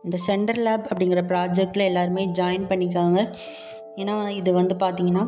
இந்த centre lab அப்படிங்கிற ப்ராஜெக்டில் எல்லாருமே ஜாயின் பண்ணிக்காங்க ஏன்னா இது வந்து பார்த்திங்கன்னா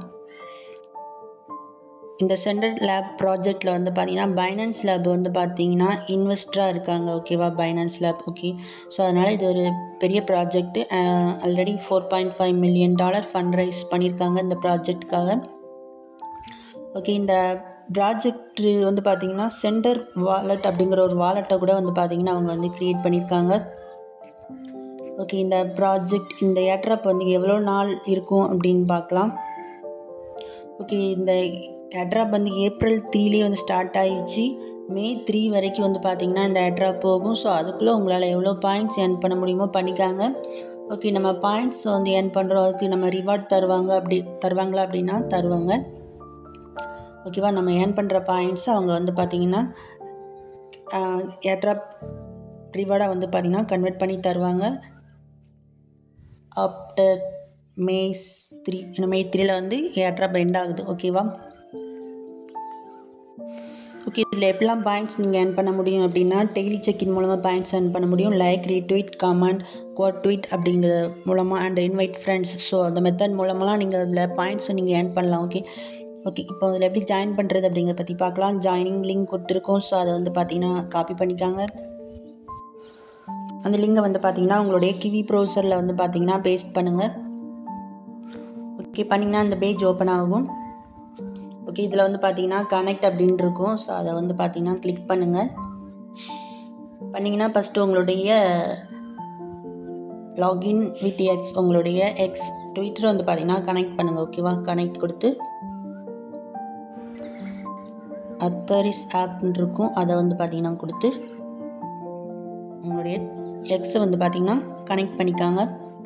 இந்த சென்டர் லேப் ப்ராஜெக்டில் வந்து பார்த்தீங்கன்னா பைனான்ஸ் லேப் வந்து பார்த்தீங்கன்னா இன்வெஸ்டராக இருக்காங்க ஓகேவா பைனான்ஸ் லேப் ஓகே ஸோ அதனால் இது ஒரு பெரிய project already four point five million dollar fund raise பண்ணியிருக்காங்க இந்த ப்ராஜெக்ட்டுக்காக ஓகே இந்த ப்ராஜெக்ட் வந்து பார்த்திங்கன்னா சென்டர் வாலெட் அப்படிங்கிற ஒரு வாலெட்டை கூட வந்து பார்த்திங்கன்னா அவங்க வந்து க்ரியேட் பண்ணியிருக்காங்க ஓகே இந்த ப்ராஜெக்ட் இந்த ஏட்ராப் வந்து எவ்வளோ நாள் இருக்கும் அப்படின்னு பார்க்கலாம் ஓகே இந்த ஏட்ராப் வந்து ஏப்ரல் த்ரீலேயே வந்து ஸ்டார்ட் ஆயிடுச்சு மே த்ரீ வரைக்கும் வந்து பார்த்திங்கன்னா இந்த ஏட்ராப் போகும் ஸோ அதுக்குள்ளே உங்களால் எவ்வளோ பாயிண்ட்ஸ் ஏர்ன் பண்ண முடியுமோ பண்ணிக்காங்க ஓகே நம்ம பாயிண்ட்ஸ் வந்து ஏர்ன் பண்ணுறோம் அதுக்கு நம்ம ரிவார்ட் தருவாங்க அப்படி தருவாங்களா அப்படின்னா தருவாங்க ஓகேவா நம்ம ஏர்ன் பண்ணுற பாயிண்ட்ஸ் அவங்க வந்து பார்த்திங்கன்னா ஏட்ராப் ரிவார்டாக வந்து பார்த்திங்கன்னா கன்வெர்ட் பண்ணி தருவாங்க ஆஃப்டர் மேஸ் த்ரீ மே த்ரீல வந்து ஏட்ராப் எண்ட் ஆகுது ஓகேவா ஓகே இதில் எப்படிலாம் பாயிண்ட்ஸ் நீங்கள் ஏர்ன் பண்ண முடியும் அப்படின்னா டெய்லி செக்கின் மூலமாக பாயிண்ட்ஸ் ஏர்ன் பண்ண முடியும் like retweet comment quote tweet அப்படிங்கிற மூலமாக அண்ட் இன்வைட் ஃப்ரெண்ட்ஸ் ஸோ அந்த மெத்தட் மூலமெல்லாம் நீங்கள் அதில் பாயிண்ட்ஸை நீங்கள் ஏர்ன் பண்ணலாம் ஓகே ஓகே இப்போ அதில் எப்படி ஜாயின் பண்ணுறது அப்படிங்கிறத பற்றி பார்க்கலாம் ஜாயினிங் லிங்க் கொடுத்துருக்கோம் ஸோ அதை வந்து பார்த்தீங்கன்னா காப்பி பண்ணிக்காங்க அந்த லிங்கை வந்து பார்த்தீங்கன்னா உங்களுடைய கிவி ப்ரௌசரில் வந்து பார்த்தீங்கன்னா பேஸ்ட் பண்ணுங்கள் ஓகே பண்ணிங்கன்னா அந்த பேஜ் ஓப்பன் ஆகும் ஓகே இதில் வந்து பார்த்தீங்கன்னா கனெக்ட் அப்படின்னு இருக்கும் ஸோ அதை வந்து பார்த்தீங்கன்னா கிளிக் பண்ணுங்கள் பண்ணிங்கன்னா ஃபஸ்ட்டு உங்களுடைய லாகின் வித் எக்ஸ் உங்களுடைய எக்ஸ் ட்விட்டர் வந்து பார்த்தீங்கன்னா கனெக்ட் பண்ணுங்கள் ஓகேவா கனெக்ட் கொடுத்து அத்தரிஸ் ஆப்னு இருக்கும் அதை வந்து பார்த்தீங்கன்னா கொடுத்து உங்களுடைய எக்ஸை வந்து பார்த்தீங்கன்னா கனெக்ட் பண்ணிக்காங்க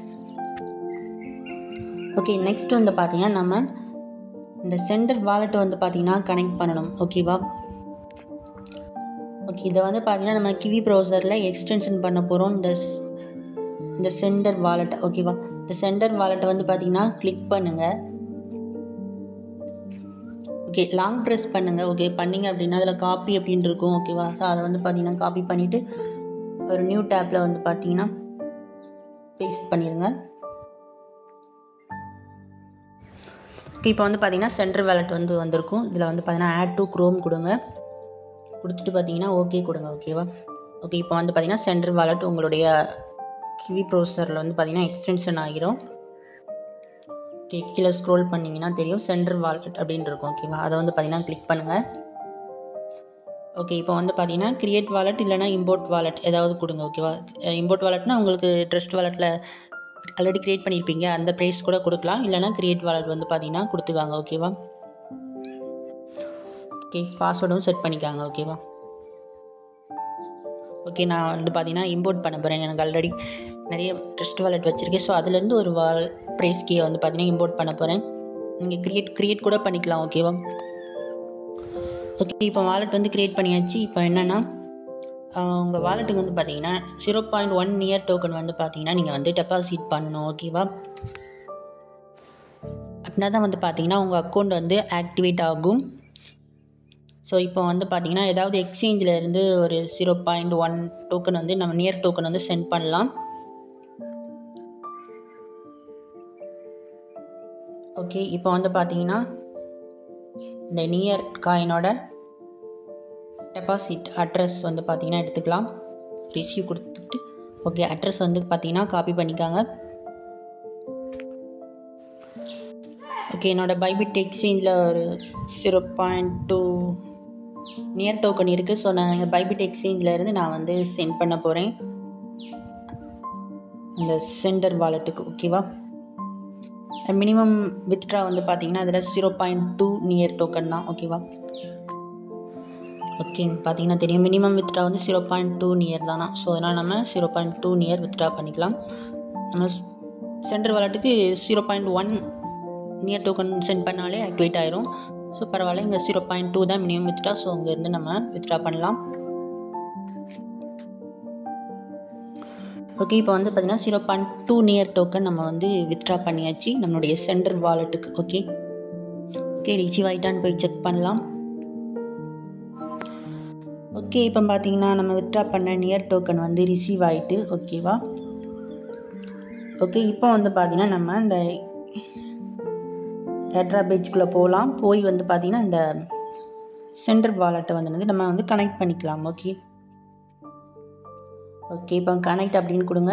ஓகே நெக்ஸ்ட் வந்து பார்த்தீங்கன்னா நம்ம இந்த சென்டர் வாலெட்டை வந்து பார்த்தீங்கன்னா கனெக்ட் பண்ணணும் ஓகேவா ஓகே இதை வந்து பார்த்தீங்கன்னா நம்ம கிவி ப்ரௌசரில் எக்ஸ்டென்ஷன் பண்ண போகிறோம் இந்த ஸ்- இந்த சென்டர் வாலெட்டை ஓகேவா இந்த சென்டர் வாலெட்டை வந்து பார்த்தீங்கன்னா கிளிக் பண்ணுங்கள் ஓகே லாங் ப்ரெஸ் பண்ணுங்கள் ஓகே பண்ணீங்க அப்படின்னா அதில் காப்பி அப்படின்னு இருக்கும் ஓகேவா ஸோ அதை வந்து பார்த்தீங்கன்னா காப்பி பண்ணிவிட்டு ஒரு நியூ டேப்பில் வந்து பார்த்தீங்கன்னா பேஸ்ட் பண்ணிடுங்க ஓகே இப்போ வந்து பார்த்தீங்கன்னா சென்டர் வேலட் வந்து வந்திருக்கும் இதில் வந்து பார்த்தீங்கன்னா ஆட் டு க்ரோம் கொடுங்க கொடுத்துட்டு பார்த்தீங்கன்னா ஓகே கொடுங்க ஓகேவா ஓகே இப்போ வந்து பார்த்தீங்கன்னா சென்டர் வாலெட் உங்களுடைய கிவி ப்ரௌசரில் வந்து பார்த்தீங்கன்னா எக்ஸ்டென்ஷன் ஆகிரும் ஓகே கீழே ஸ்க்ரோல் பண்ணிங்கன்னா தெரியும் சென்டர் வாலெட் அப்படின்னு இருக்கும் ஓகேவா அதை வந்து பார்த்தீங்கன்னா கிளிக் பண்ணுங்கள் ஓகே இப்போ வந்து பார்த்தீங்கன்னா கிரியேட் வாலெட் இல்லைனா இம்போர்ட் வாலெட் ஏதாவது கொடுங்க ஓகேவா இம்போர்ட் வாலெட்னா உங்களுக்கு ட்ரஸ்ட் வாலெட்டில் ஆல்ரெடி க்ரியேட் பண்ணியிருப்பீங்க அந்த ப்ரைஸ் கூட கொடுக்கலாம் இல்லைனா கிரியேட் வாலெட் வந்து பார்த்தீங்கன்னா கொடுத்துக்காங்க ஓகேவா ஓகே பாஸ்வேர்டும் செட் பண்ணிக்காங்க ஓகேவா ஓகே நான் வந்து பார்த்தீங்கன்னா இம்போர்ட் பண்ண போகிறேன் எனக்கு ஆல்ரெடி நிறைய ட்ரஸ்ட் வாலெட் வச்சுருக்கேன் ஸோ அதுலேருந்து ஒரு வால் ப்ரைஸ் கீயை வந்து பார்த்தீங்கன்னா இம்போர்ட் பண்ண போகிறேன் நீங்கள் க்ரியேட் க்ரியேட் கூட பண்ணிக்கலாம் ஓகேவா ஓகே இப்போ வாலெட் வந்து க்ரியேட் பண்ணியாச்சு இப்போ என்னென்னா உங்கள் வாலெட்டுக்கு வந்து பார்த்தீங்கன்னா zero point one NEAR token வந்து பார்த்தீங்கன்னா நீங்கள் வந்து டெபாசிட் பண்ணணும் ஓகேவா அப்படின்னா தான் வந்து பார்த்தீங்கன்னா உங்கள் அக்கௌண்ட் வந்து ஆக்டிவேட் ஆகும் ஸோ இப்போ வந்து பார்த்தீங்கன்னா ஏதாவது எக்ஸ்சேஞ்சில் இருந்து ஒரு ஜீரோ பாயிண்ட் ஒன் டோக்கன் வந்து நம்ம நியர் டோக்கன் வந்து சென்ட் பண்ணலாம் ஓகே இப்போ வந்து பார்த்தீங்கன்னா இந்த நியர் காயினோட டெபாசிட் அட்ரஸ் வந்து பார்த்தீங்கன்னா எடுத்துக்கலாம் ரிசீவ் கொடுத்துட்டு ஓகே அட்ரஸ் வந்து பார்த்தீங்கன்னா காப்பி பண்ணிக்காங்க ஓகே என்னோடய பைபிட் எக்ஸ்சேஞ்சில் ஒரு zero point two NEAR token இருக்குது ஸோ நான் இந்த பைபிட் எக்ஸ்சேஞ்சில் இருந்து நான் வந்து சென்ட் பண்ண போகிறேன் இந்த சென்டர் வாலெட்டுக்கு ஓகேவா மினிமம் வித்ட்ரா வந்து பார்த்தீங்கன்னா அதில் zero point two NEAR token தான் ஓகேவா ஓகே பார்த்தீங்கன்னா தெரியும் மினிமம் வித்ட்ரா வந்து ஜீரோ பாயிண்ட் டூ நியர் தானா ஸோ அதனால் நம்ம zero point two NEAR withdraw பண்ணிக்கலாம் நம்ம சென்டர் வாலெட்டுக்கு zero point one NEAR token send பண்ணாலே ஆக்டிவேட் ஆயிரும் ஸோ பரவாயில்ல இங்கே ஜீரோ பாயிண்ட் டூ தான் மினிமம் வித்ட்ரா ஸோ இங்கேருந்து நம்ம வித்ட்ரா பண்ணலாம் ஓகே இப்போ வந்து பார்த்தீங்கன்னா zero point two NEAR token நம்ம வந்து வித்ட்ரா பண்ணியாச்சு நம்மளுடைய சென்டர் வாலெட்டுக்கு ஓகே ஓகே ரிசீவ் ஆகிட்டான்னு போய் செக் பண்ணலாம் ஓகே இப்போ பார்த்தீங்கன்னா நம்ம வித்ட்ரா பண்ண நியர் டோக்கன் வந்து ரிசீவ் ஆகிட்டு ஓகேவா ஓகே இப்போ வந்து பார்த்திங்கன்னா நம்ம இந்த ஏட்ரா பேஜ்குள்ளே போகலாம் போய் வந்து பார்த்திங்கன்னா இந்த சென்டர் வாலெட்டை வந்து நம்ம வந்து கனெக்ட் பண்ணிக்கலாம் ஓகே ஓகே இப்போ கனெக்ட் அப்படின்னு கொடுங்க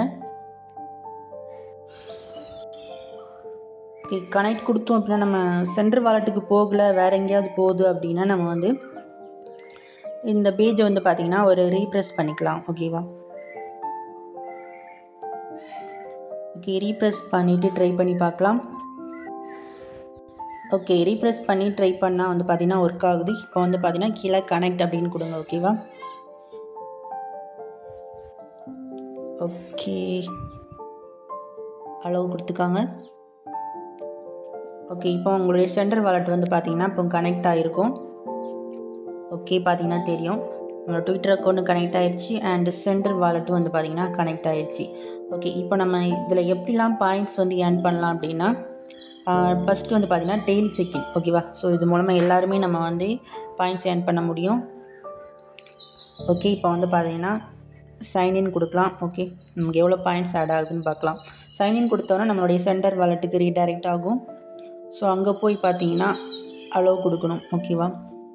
ஓகே கனெக்ட் கொடுத்தோம் அப்படின்னா நம்ம சென்டர் வாலெட்டுக்கு போகலை வேறு எங்கேயாவது போகுது அப்படின்னா நம்ம வந்து இந்த பேஜை வந்து பார்த்திங்கன்னா ஒரு ரீப்ரெஸ் பண்ணிக்கலாம் ஓகேவா ஓகே ரீப்ரெஸ் பண்ணிவிட்டு ட்ரை பண்ணி பார்க்கலாம் ஓகே ரீப்ரெஸ் பண்ணி ட்ரை பண்ணால் வந்து பார்த்திங்கன்னா ஒர்க் ஆகுது இப்போ வந்து பார்த்திங்கன்னா கீழே கனெக்ட் அப்படின்னு கொடுங்க ஓகேவா ஓகே அளவு கொடுத்துக்காங்க ஓகே இப்போ உங்களுடைய சென்டர் வாலெட் வந்து பார்த்திங்கன்னா இப்போ கனெக்ட் ஆகிருக்கும் ஓகே பார்த்தீங்கன்னா தெரியும் உங்களோட ட்விட்டர் அக்கௌண்ட் கனெக்ட் ஆகிடுச்சு அண்ட் சென்டர் வாலெட்டும் வந்து பார்த்திங்கன்னா கனெக்ட் ஆகிடுச்சு ஓகே இப்போ நம்ம இதில் எப்படிலாம் பாயிண்ட்ஸ் வந்து ஏர்ன் பண்ணலாம் அப்படின்னா ஃபஸ்ட்டு வந்து பார்த்திங்கன்னா டெய்லி செக்கிங் ஓகேவா ஸோ இது மூலமாக எல்லாருமே நம்ம வந்து பாயிண்ட்ஸ் ஏர்ன் பண்ண முடியும் ஓகே இப்போ வந்து பார்த்திங்கன்னா சைன்இன் கொடுக்கலாம் ஓகே நமக்கு எவ்வளோ பாயிண்ட்ஸ் ஆட் ஆகுதுன்னு பார்க்கலாம் சைன்இன் கொடுத்தோன்னா நம்மளுடைய சென்டர் வாலெட்டுக்கு ரீடைரக்ட் ஆகும் ஸோ அங்கே போய் பார்த்தீங்கன்னா அலோவ் கொடுக்கணும் ஓகேவா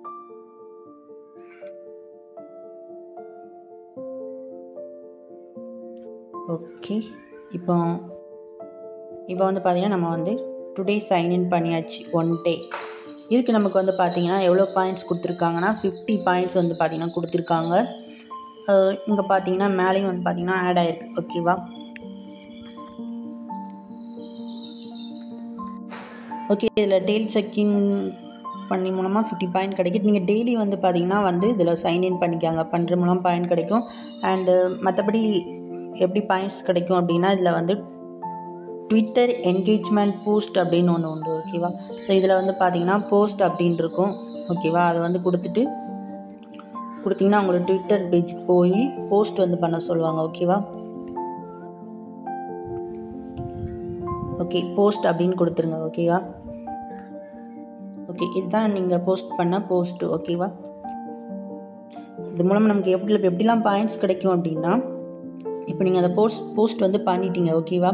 ஓகே இப்போ இப்போ வந்து பார்த்திங்கன்னா நம்ம வந்து டுடே சைன்இன் பண்ணியாச்சு ஒன் டே இதுக்கு நமக்கு வந்து பார்த்திங்கன்னா எவ்வளோ பாயிண்ட்ஸ் கொடுத்துருக்காங்கன்னா ஃபிஃப்டி பாயிண்ட்ஸ் வந்து பார்த்திங்கன்னா கொடுத்துருக்காங்க இங்கே பார்த்தீங்கன்னா மேலேயும் வந்து பார்த்திங்கன்னா ஆட் ஆகிருக்கு ஓகேவா ஓகே இதில் டெய்லி செக்கிங் பண்ணி மூலமாக ஃபிஃப்டி பாயிண்ட் கிடைக்கும் நீங்கள் டெய்லி வந்து பார்த்தீங்கன்னா வந்து இதில் சைன்இன் பண்ணிக்காங்க பண்ணுற மூலம் பாயிண்ட் கிடைக்கும் அண்டு மற்றபடி எப்படி பாயிண்ட்ஸ் கிடைக்கும் அப்படின்னா இதில் வந்து ட்விட்டர் என்கேஜ்மெண்ட் போஸ்ட் அப்படின்னு ஒன்று உண்டு ஓகேவா ஸோ இதில் வந்து பார்த்தீங்கன்னா போஸ்ட் அப்படின்னு இருக்கும் ஓகேவா அதை வந்து கொடுத்துட்டு கொடுத்தீங்கன்னா உங்களோட ட்விட்டர் பேஜுக்கு போய் போஸ்ட் வந்து பண்ண சொல்லுவாங்க ஓகேவா ஓகே போஸ்ட் அப்படின்னு கொடுத்துருங்க ஓகேவா ஓகே இதுதான் நீங்கள் போஸ்ட் பண்ண போஸ்ட்டு ஓகேவா இது மூலமாக நமக்கு எப்படி எப்படிலாம் பாயிண்ட்ஸ் கிடைக்கும் அப்படின்னா இப்போ நீங்கள் அந்த போஸ்ட் போஸ்ட் வந்து பண்ணிட்டீங்க ஓகேவா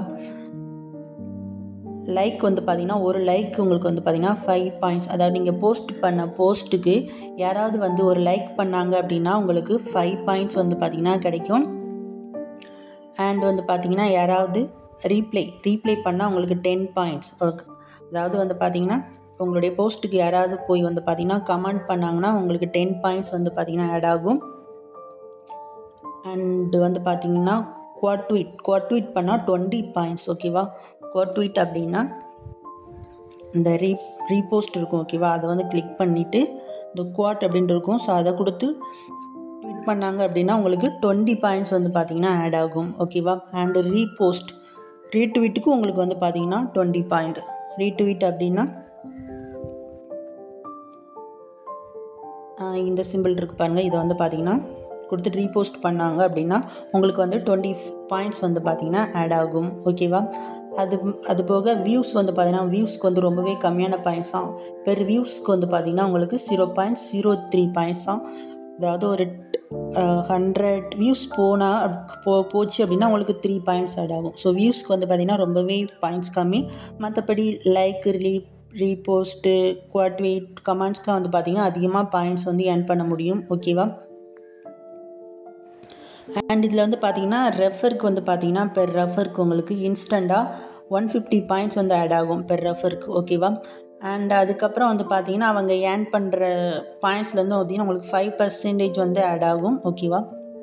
லைக் வந்து பார்த்தீங்கன்னா ஒரு லைக் உங்களுக்கு வந்து பார்த்தீங்கன்னா ஃபைவ் பாயிண்ட்ஸ் அதாவது நீங்கள் போஸ்ட் பண்ண போஸ்ட்டுக்கு யாராவது வந்து ஒரு லைக் பண்ணாங்க அப்படின்னா உங்களுக்கு ஃபைவ் பாயிண்ட்ஸ் வந்து பார்த்தீங்கன்னா கிடைக்கும் அண்ட் வந்து பார்த்தீங்கன்னா யாராவது ரீப்ளை ரீப்ளை பண்ணால் உங்களுக்கு டென் பாயிண்ட்ஸ் அதாவது வந்து பார்த்தீங்கன்னா உங்களுடைய போஸ்ட்டுக்கு யாராவது போய் வந்து பார்த்தீங்கன்னா கமெண்ட் பண்ணாங்கன்னா உங்களுக்கு டென் பாயிண்ட்ஸ் வந்து பார்த்தீங்கன்னா ஆட் ஆகும் அண்டு வந்து பார்த்தீங்கன்னா குவாட்வீட் குவாட்வீட் பண்ணால் டுவெண்ட்டி பாயிண்ட்ஸ் ஓகேவா குவாட்வீட் அப்படின்னா இந்த ரீ ரீபோஸ்ட் இருக்கும் ஓகேவா அதை வந்து கிளிக் பண்ணிவிட்டு இந்த குவாட் அப்படின்ட்டு இருக்கும் ஸோ அதை கொடுத்து ட்வீட் பண்ணாங்க அப்படின்னா உங்களுக்கு டுவெண்ட்டி பாயிண்ட்ஸ் வந்து பார்த்தீங்கன்னா ஆட் ஆகும் ஓகேவா அண்டு ரீபோஸ்ட் ரீட்வீட்டுக்கு உங்களுக்கு வந்து பார்த்தீங்கன்னா டுவெண்ட்டி பாயிண்ட் ரீட்வீட் அப்படின்னா இந்த சிம்பிள் இருக்குது பாருங்கள் இதை வந்து பார்த்தீங்கன்னா கொடுத்துட்டு ரீபோஸ்ட் பண்ணாங்க அப்படின்னா உங்களுக்கு வந்து டுவெண்ட்டி பாயிண்ட்ஸ் வந்து பார்த்தீங்கன்னா ஆட் ஆகும் ஓகேவா அது அது போக வியூஸ் வந்து பார்த்தீங்கன்னா வியூஸ்க்கு வந்து ரொம்பவே கம்மியான பாயிண்ட்ஸ் தான் பெர் வியூஸ்க்கு வந்து பார்த்தீங்கன்னா உங்களுக்கு zero point zero three points தான் அதாவது ஒரு ஹண்ட்ரட் வியூஸ் போனால் போ போச்சு அப்படின்னா உங்களுக்கு த்ரீ பாயிண்ட்ஸ் ஆட் ஆகும் ஸோ வியூஸ்க்கு வந்து பார்த்திங்கன்னா ரொம்பவே பாயிண்ட்ஸ் கம்மி மற்றபடி லைக் ரிலீ ரீபோஸ்ட்டு குவாட்வீட் கமெண்ட்ஸ்க்கெலாம் வந்து பார்த்திங்கன்னா அதிகமாக பாயிண்ட்ஸ் வந்து ஏர்ன் பண்ண முடியும் ஓகேவா அண்ட் இதில் வந்து பார்த்தீங்கன்னா ரெஃபருக்கு வந்து பார்த்தீங்கன்னா பெர் ரெஃபருக்கு உங்களுக்கு இன்ஸ்டண்ட்டாக ஒன் ஃபிஃப்டி பாயிண்ட்ஸ் வந்து ஆட் ஆகும் பெர் ரெஃபருக்கு ஓகேவா அண்ட் அதுக்கப்புறம் வந்து பார்த்தீங்கன்னா அவங்க ஏர்ன் பண்ணுற பாயிண்ட்ஸ்லேருந்து பார்த்தீங்கன்னா உங்களுக்கு ஃபைவ் பர்சன்டேஜ் வந்து ஆட் ஆகும் ஓகேவா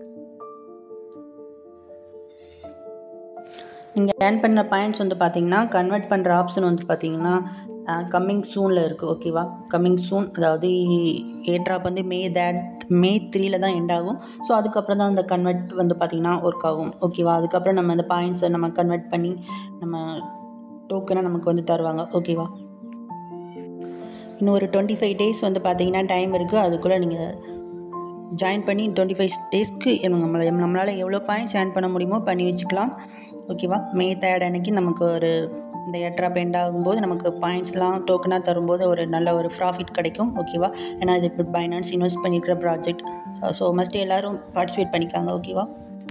நீங்கள் ஏர்ன் பண்ணுற பாயிண்ட்ஸ் வந்து பார்த்தீங்கன்னா கன்வெர்ட் பண்ணுற ஆப்ஷன் வந்து பார்த்தீங்கன்னா கம்மிங் சூனில் இருக்குது ஓகேவா கம்மிங் சூன் அதாவது ஏட்ராப் வந்து மே தேட் மே த்ரீல தான் எண்ட் ஆகும் ஸோ அதுக்கப்புறம் தான் அந்த கன்வெர்ட் வந்து பார்த்திங்கன்னா ஒர்க் ஆகும் ஓகேவா அதுக்கப்புறம் நம்ம அந்த பாயிண்ட்ஸை நம்ம கன்வெர்ட் பண்ணி நம்ம டோக்கனை நமக்கு வந்து தருவாங்க ஓகேவா இன்னும் ஒரு டுவெண்ட்டி ஃபைவ் டேஸ் வந்து பார்த்தீங்கன்னா டைம் இருக்குது அதுக்குள்ளே நீங்கள் ஜாயின் பண்ணி டுவெண்ட்டி ஃபைவ் டேஸ்க்கு நம்மளை நம்மளால் எவ்வளோ பாயிண்ட்ஸ் ஏர்ன் பண்ண முடியுமோ பண்ணி வச்சுக்கலாம் ஓகேவா மே தேர்ட் அன்னைக்கு நமக்கு ஒரு இந்த எட்ரா பெண்ட் ஆகும்போது நமக்கு பாயிண்ட்ஸ்லாம் டோக்கனாக தரும்போது ஒரு நல்ல ஒரு ப்ராஃபிட் கிடைக்கும் ஓகேவா ஏன்னா இது இப்போ பைனான்ஸ் இன்வெஸ்ட் பண்ணியிருக்கிற ப்ராஜெக்ட் ஸோ மஸ்ட் எல்லோரும் பார்ட்டிசிபேட் பண்ணிக்காங்க ஓகேவா